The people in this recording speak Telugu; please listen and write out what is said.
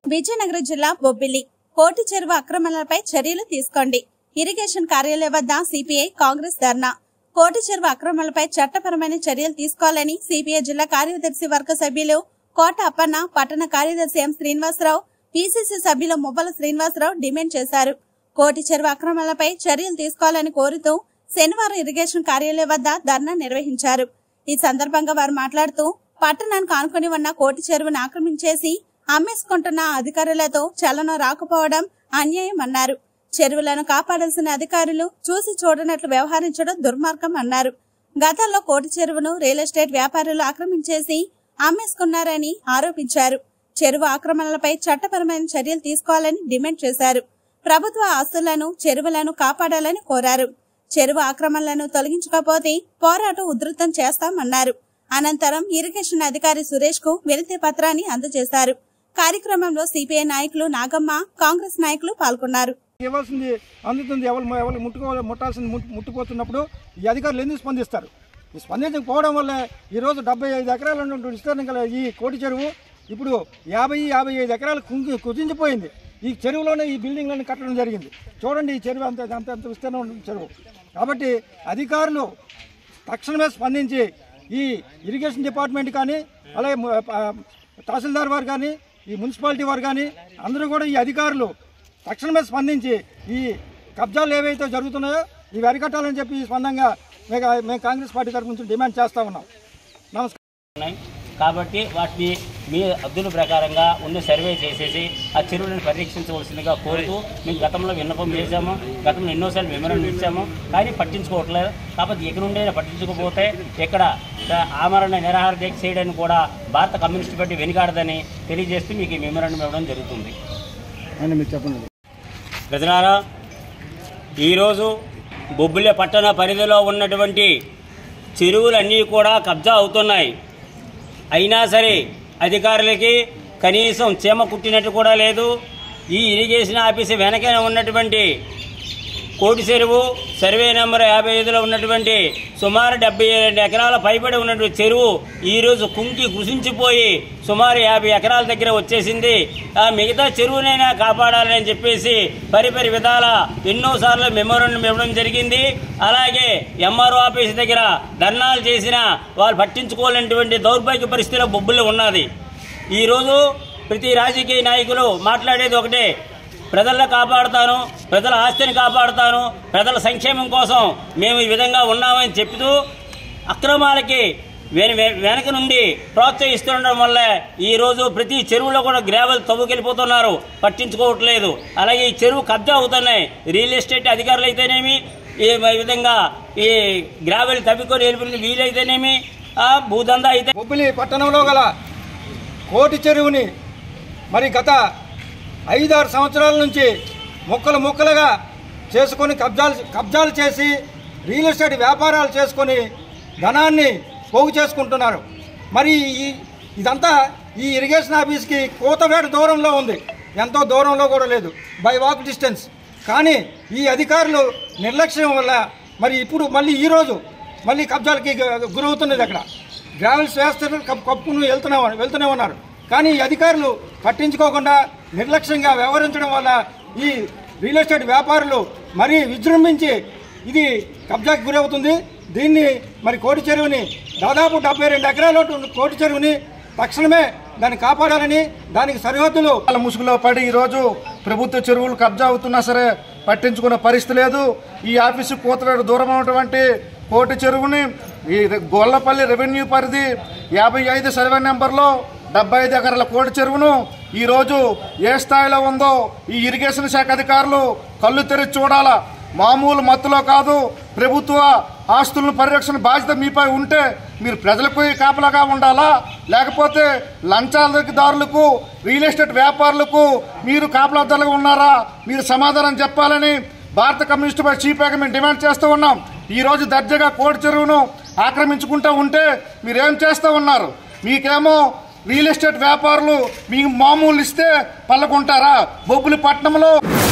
విజయనగరం జిల్లా బొబ్బిలి కోటి చెరువు అక్రమాలపై చర్యలు తీసుకోండి ఇరిగేషన్ కార్యాలయం వద్ద సిపిఐ కాంగ్రెస్ ధర్నా కోటి చెరువు అక్రమాలపై చట్టపరమైన చర్యలు తీసుకోవాలని సిపిఐ జిల్లా కార్యదర్శి వర్గ సభ్యులు కోట అప్పన్న పట్టణ కార్యదర్శి ఎం శ్రీనివాసరావు పిసిసి సభ్యులు మువ్వల శ్రీనివాసరావు డిమాండ్ చేశారు కోటి చెరువు అక్రమాలపై చర్యలు తీసుకోవాలని కోరుతూ శనివారం ఇరిగేషన్ కార్యాలయం వద్ద ధర్నా నిర్వహించారు ఈ సందర్భంగా వారు మాట్లాడుతూ పట్టణానికి ఆనుకుని ఉన్న కోటి చెరువును ఆక్రమించేసి అమ్మేసుకుంటున్న అధికారులతో చలనం రాకపోవడం అన్యాయం అన్నారు చెరువులను కాపాడాల్సిన అధికారులు చూసి చూడనట్లు వ్యవహరించడం దుర్మార్గం అన్నారు గతంలో కోటి చెరువును రియల్ ఎస్టేట్ వ్యాపారులు ఆక్రమించేసి అమ్మేసుకున్నారని ఆరోపించారు చెరువు ఆక్రమణలపై చట్టపరమైన చర్యలు తీసుకోవాలని డిమాండ్ చేశారు ప్రభుత్వ ఆస్తులను చెరువులను కాపాడాలని కోరారు చెరువు ఆక్రమణలను తొలగించకపోతే పోరాటం ఉధృతం చేస్తామన్నారు అనంతరం ఇరిగేషన్ అధికారి సురేష్ కు వినతి పత్రాన్ని అందజేశారు కార్యక్రమంలో సిపిఐ నాయకులు నాగమ్మ కాంగ్రెస్ నాయకులు పాల్గొన్నారు ఇవ్వాల్సింది అందుతుంది ఎవరు ఎవరు ముట్టుకోవాలి ముట్టాల్సింది ముట్టు- ముట్టుకుపోతున్నప్పుడు ఈ అధికారులు ఎందుకు స్పందిస్తారు ఈ స్పందించకపోవడం వల్ల ఈరోజు డెబ్బై ఐదు ఎకరాలు ఉన్నటువంటి విస్తరణ గల ఈ కోటి చెరువు ఇప్పుడు యాభై యాభై ఐదు ఎకరాలు కుంగి కుదించిపోయింది ఈ చెరువులోనే ఈ బిల్డింగ్లను కట్టడం జరిగింది చూడండి ఈ చెరువు అంత అంత అంత విస్తీర్ణం ఉన్న చెరువు కాబట్టి అధికారులు తక్షణమే స్పందించి ఈ ఇరిగేషన్ డిపార్ట్మెంట్ కానీ అలాగే ము- ఆ, తహసీల్దార్ వారు కానీ ఈ మున్సిపాలిటీ వారు కానీ అందరూ కూడా ఈ అధికారులు తక్షణమే స్పందించి ఈ కబ్జాలు ఏవైతే జరుగుతున్నాయో ఇవి అరికట్టాలని చెప్పి ఈ స్పందంగా మేము మేము కాంగ్రెస్ పార్టీ తరఫు నుంచి డిమాండ్ చేస్తా ఉన్నాం నమస్కారం ఉన్నాయి కాబట్టి వాటిని మీ అబ్దుల ప్రకారంగా ఉన్న సర్వే చేసేసి ఆ చెరువులను పరీక్షించవలసిందిగా కోరుతూ మేము గతంలో విన్నపం చేశాము గతంలో ఎన్నోసార్లు వివరణ ఇచ్చాము కానీ పట్టించుకోవట్లేదు కాబట్టి ఎక్కడ నుండైనా పట్టించుకోకపోతే ఇక్కడ ఆమరణ నిరాహార దీక్ష చేయడానికి కూడా భారత కమ్యూనిస్ట్ పార్టీ వెనుకాడదని తెలియజేస్తూ మీకు ఈ మెమరాండం ఇవ్వడం జరుగుతుంది మీరు చెప్పండి ప్రజలారా ఈరోజు బొబ్బిలి పట్టణ పరిధిలో ఉన్నటువంటి చెరువులన్నీ కూడా కబ్జా అవుతున్నాయి అయినా సరే అధికారులకి కనీసం చీమ కుట్టినట్టు కూడా లేదు ఈ ఇరిగేషన్ ఆఫీసు వెనకనే ఉన్నటువంటి కోటి చెరువు సర్వే నెంబర్ యాభై ఐదులో ఉన్నటువంటి సుమారు డెబ్బై రెండు ఎకరాల పైబడి ఉన్నటువంటి చెరువు ఈరోజు కుంకి కృషించిపోయి సుమారు యాభై ఎకరాల దగ్గర వచ్చేసింది ఆ మిగతా చెరువునైనా కాపాడాలని చెప్పేసి పరిపరి విధాల ఎన్నోసార్లు మెమోరండం ఇవ్వడం జరిగింది అలాగే ఎంఆర్ఓ ఆఫీస్ దగ్గర ధర్నాలు చేసినా వాళ్ళు పట్టించుకోలేనటువంటి దౌర్భాగ్య పరిస్థితిలో బొబ్బులు ఉన్నది ఈరోజు ప్రతి రాజకీయ నాయకులు మాట్లాడేది ఒకటే ప్రజలను కాపాడుతాను ప్రజల ఆస్తిని కాపాడుతాను ప్రజల సంక్షేమం కోసం మేము ఈ విధంగా ఉన్నామని చెప్తూ అక్రమాలకి వెన వె- వెనక నుండి ప్రోత్సహిస్తుండడం వల్ల ఈ రోజు ప్రతి చెరువులో కూడా గ్రావెల్ తవ్వుకెళ్ళిపోతున్నారు పట్టించుకోవట్లేదు అలాగే ఈ చెరువు కబ్జా అవుతున్నాయి రియల్ ఎస్టేట్ అధికారులు అయితేనేమి ఈ విధంగా ఈ గ్రావెల్ తవ్వుకొని వెళ్ళిపోయింది వీలైతేనేమి ఆ భూదందా అయితే బొబ్బిలి పట్టణంలో గల కోటి చెరువుని మరి గత ఐదారు సంవత్సరాల నుంచి ముక్కలు ముక్కలుగా చేసుకొని కబ్జాలు కబ్జాలు చేసి రియల్ ఎస్టేట్ వ్యాపారాలు చేసుకొని ధనాన్ని పోగు చేసుకుంటున్నారు మరి ఈ ఇదంతా ఈ ఇరిగేషన్ ఆఫీస్కి కోతవేట దూరంలో ఉంది ఎంతో దూరంలో కూడా లేదు బై వాక్ డిస్టెన్స్ కానీ ఈ అధికారులు నిర్లక్ష్యం వల్ల మరి ఇప్పుడు మళ్ళీ ఈరోజు మళ్ళీ కబ్జాలకి గు- గురవుతున్నది అక్కడ గ్రావెల్స్ వేస్తున్నారు కప్ కప్పును వెళ్తూనే వెళ్తూనే ఉన్నారు కానీ ఈ అధికారులు పట్టించుకోకుండా నిర్లక్ష్యంగా వ్యవహరించడం వల్ల ఈ రియల్ ఎస్టేట్ వ్యాపారులు మరీ విజృంభించి ఇది కబ్జాకి గురవుతుంది దీన్ని మరి కోటి చెరువుని దాదాపు డెబ్బై రెండు ఎకరాల ఉన్న కోటి చెరువుని తక్షణమే దాన్ని కాపాడాలని దానికి సరిహద్దులు వాళ్ళ ముసుగులో పడి ఈరోజు ప్రభుత్వ చెరువులు కబ్జా అవుతున్నా సరే పట్టించుకునే పరిస్థితి లేదు ఈ ఆఫీసు కూతవేడు దూరం ఉన్నటువంటి కోటి చెరువుని ఈ రె- గొల్లపల్లి రెవెన్యూ పరిధి యాభై ఐదు సర్వే నెంబర్లో డెబ్బై ఐదు ఎకరాల కోటి చెరువును ఈరోజు ఏ స్థాయిలో ఉందో ఈ ఇరిగేషన్ శాఖ అధికారులు కళ్ళు తెరిచి చూడాలా మామూలు మత్తులో కాదు ప్రభుత్వ ఆస్తులను పరిరక్షణ బాధ్యత మీపై ఉంటే మీరు ప్రజలకు కాపలాగా ఉండాలా లేకపోతే లంచాలదారులకు రియల్ ఎస్టేట్ వ్యాపారులకు మీరు కాపలాదారులుగా ఉన్నారా మీరు సమాధానం చెప్పాలని భారత కమ్యూనిస్ట్ పార్టీ చీఫ్ మేము డిమాండ్ చేస్తూ ఉన్నాం ఈ రోజు దర్జాగా కోడి చెరువును ఆక్రమించుకుంటూ ఉంటే మీరేం చేస్తూ ఉన్నారు మీకేమో రియల్ ఎస్టేట్ వ్యాపారులు మీకు మామూలు ఇస్తే పల్లకుంటారా బొబ్బులి పట్టణంలో